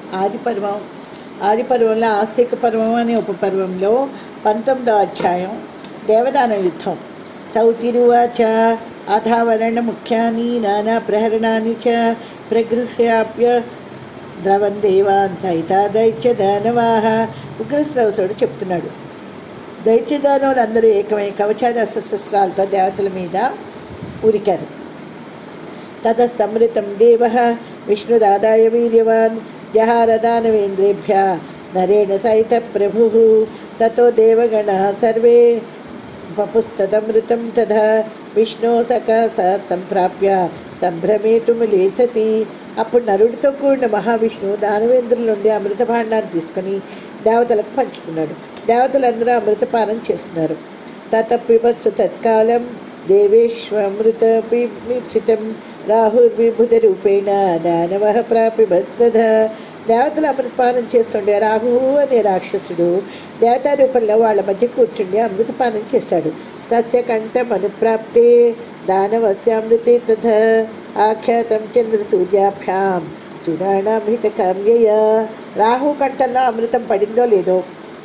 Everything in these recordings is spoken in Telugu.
ఆది పర్వం ఆది పర్వంలో ఆస్తిక పర్వం అనే ఉపపర్వంలో పంతొమ్మిదో అధ్యాయం దేవదాన యుద్ధం చౌతిరువాచ అథావరణ ముఖ్యాని నానా ప్రహరణాన్ని చ ప్రగృహ్యాప్య ద్రవం దేవాన్ సహిత దైత్య దానవాహ ఉగ్రశ్రవసుడు చెప్తున్నాడు దైత్య దానవులందరూ ఏకమై కవచాది అస్త్రశస్త్రాలతో దేవతల మీద ఉరికారు తతస్తమృతం దేవ విష్ణురాదాయ వీర్యవాన్ జహారదానవేంద్రేభ్య నరేణ సహిత ప్రభు తతో దేవగణ సర్వే పపుస్తమృతం తథా విష్ణు సకాశాత్ సంప్రాప్య సంభ్రమేతుములే సతి అప్పుడు నరుడితో కూడిన మహావిష్ణువు దానవేంద్రుల నుండి అమృత భాండాన్ని తీసుకుని దేవతలకు పంచుకున్నాడు దేవతలందరూ అమృతపానం చేస్తున్నారు తత పిబత్సు తత్కాలం దేవేశ్వమృత పిచితం రాహుర్విభుత రూపేణ దానవ ప్రాపిబద్ధ దేవతలు అమృతపానం చేస్తుండే రాహువు అనే రాక్షసుడు దేవతా రూపంలో వాళ్ళ మధ్య కూర్చుండి అమృతపానం చేశాడు సస్యకంఠం అనుప్రాప్తే దానవస్యామృతే తథ ఆఖ్యాతం చంద్రసూర్యాభ్యాం సురాణాం హితకామ్యయ రాహు కంఠంలో అమృతం పడిందో లేదో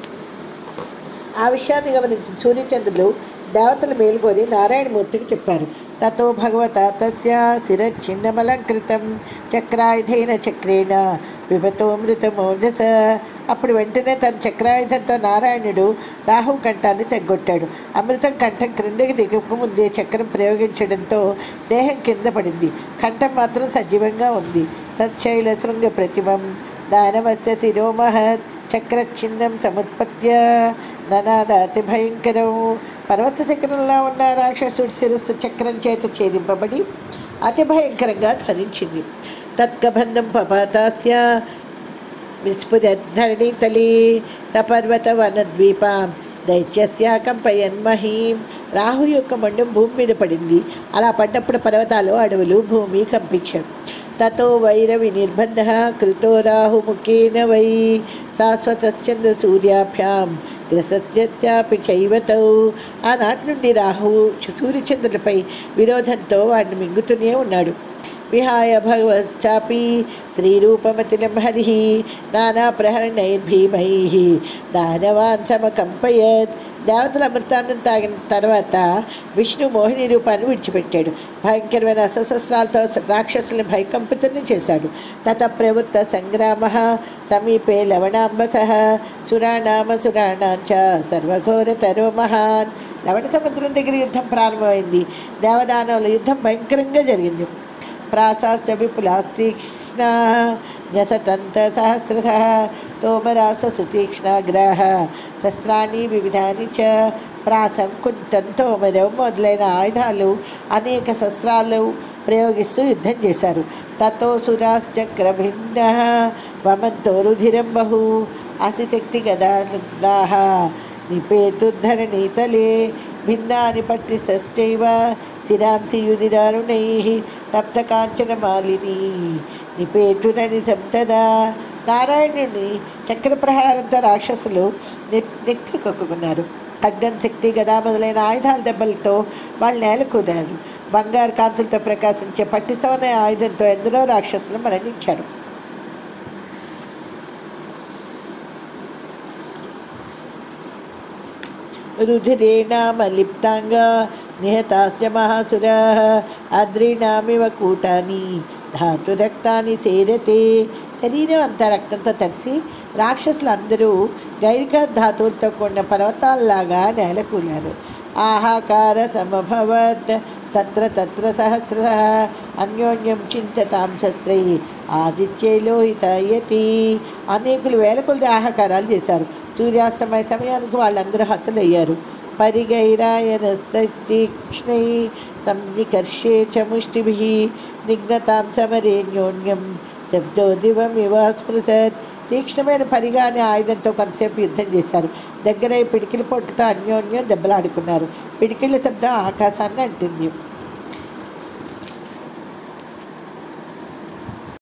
ఆ విషయాన్ని గమనించిన సూర్యచంద్రులు దేవతలు మేలుకొని నారాయణమూర్తికి చెప్పారు తతో భగవత తస్య శిరఛిన్నమలంకృతం చక్రాయుధైన చక్రేణ విభతో మృతమోజస అప్పుడు వెంటనే తన చక్రాయుధంతో నారాయణుడు రాహు కంఠాన్ని తెగ్గొట్టాడు అమృతం కంఠం క్రిందకి దిగక ముందే చక్రం ప్రయోగించడంతో దేహం కింద పడింది కంఠం మాత్రం సజీవంగా ఉంది సచ్చైల శృంగ ప్రతిమం దానవస్య శిరోమహత్ చక్రఛిన్నం సముత్పత్య ననాదాతి భయంకరం పర్వత శిఖరంలో ఉన్న రాక్షసుడి శిరస్సు చక్రం చేత ఛేదింపబడి అతి భయంకరంగా ధ్వనించింది తత్కబంధం పపాతాస్య విస్ఫురద్ధరణితలే సపర్వత వనద్వీపాం దైత్యస్యాకంపయన్మహీం రాహు యొక్క మండం భూమి మీద పడింది అలా పడ్డప్పుడు పర్వతాలు అడవులు భూమి కంపించాం తతో వైరవి నిర్బంధ కృతో రాహుముఖేన వై శాశ్వతశ్చంద్ర సూర్యాభ్యాం గ్రసత్యాపి చైవతౌ ఆనాటి నుండి రాహువు సూర్యచంద్రులపై విరోధంతో వాడిని మింగుతూనే ఉన్నాడు విహాయ భగవశ్చాపి శ్రీరూపమతిలం హరి నానా ప్రహరణైర్భీమై దానవాన్ సమకంపయత్ దేవతల అమృతాన్ని తాగిన తర్వాత విష్ణు మోహిని రూపాన్ని విడిచిపెట్టాడు భయంకరమైన అసశస్త్రాలతో రాక్షసుల్ని భయకంపితుల్ని చేశాడు తత ప్రవృత్త సంగ్రామ సమీపే లవణాంబస సురాణామ సురాణాంచ సర్వఘోరతరో మహాన్ లవణ సముద్రం దగ్గర యుద్ధం ప్రారంభమైంది దేవదానవుల యుద్ధం భయంకరంగా జరిగింది ప్రాసాశ్చ విపులాస్తీక్ష్ణ జసతంత సహస్రశ తోమరాస సుతీక్ష్ణాగ్రాహ శస్త్రాన్ని వివిధాని చ ప్రాసం కుంతం తోమరం మొదలైన ఆయుధాలు అనేక శస్త్రాలు ప్రయోగిస్తూ యుద్ధం చేశారు తతో సురాశ్చక్రభిన్న వమంతో రుధిరం బహు అసిశక్తి గదానుగ్రాహ నిపేతుద్ధరణీతలే భిన్నాని పట్టి సశ్చైవ శిరాంసి యుధిదారుణై తప్త కాంచన మాలిని నిపేతునని సంతదా నారాయణుని చక్రప్రహారంతో రాక్షసులు నెత్తికొక్కున్నారు ఖడ్గం శక్తి గదా మొదలైన ఆయుధాల దెబ్బలతో వాళ్ళు నేలకూరారు బంగారు కాంతులతో ప్రకాశించే పట్టిసవన ఆయుధంతో ఎందరో రాక్షసులు మరణించారు రుధిరేణామలిప్తాంగా నిహతాశ్చ మహాసురా అద్రీణామివ కూటాని ధాతురక్తాన్ని సేరతే శరీరం అంతా రక్తంతో తడిసి రాక్షసులందరూ గైరిక ధాతువులతో కూడిన పర్వతాల్లాగా నేలకూలారు ఆహాకార సమభవత్ తత్ర తత్ర సహస్ర అన్యోన్యం చింతతాం శస్త్రై ఆదిత్యే లోహితయతి అనేకులు వేల కొలది ఆహాకారాలు చేశారు సూర్యాస్తమయ సమయానికి వాళ్ళందరూ హతులయ్యారు పరిగైరాయనస్తీక్ష్ణై సంనికర్షే చ ముష్టిభిः నిఘ్నతాం సమరేణ్యోన్యం శబ్దోదివమివ స్పృశత్ తీక్ష్ణమైన పరిగా అనే ఆయుధంతో కొంతసేపు యుద్ధం చేశారు దగ్గర పిడికిలి పొట్టుతో అన్యోన్యం దెబ్బలాడుకున్నారు పిడికిళ్ళ శబ్దం ఆకాశాన్ని అంటుంది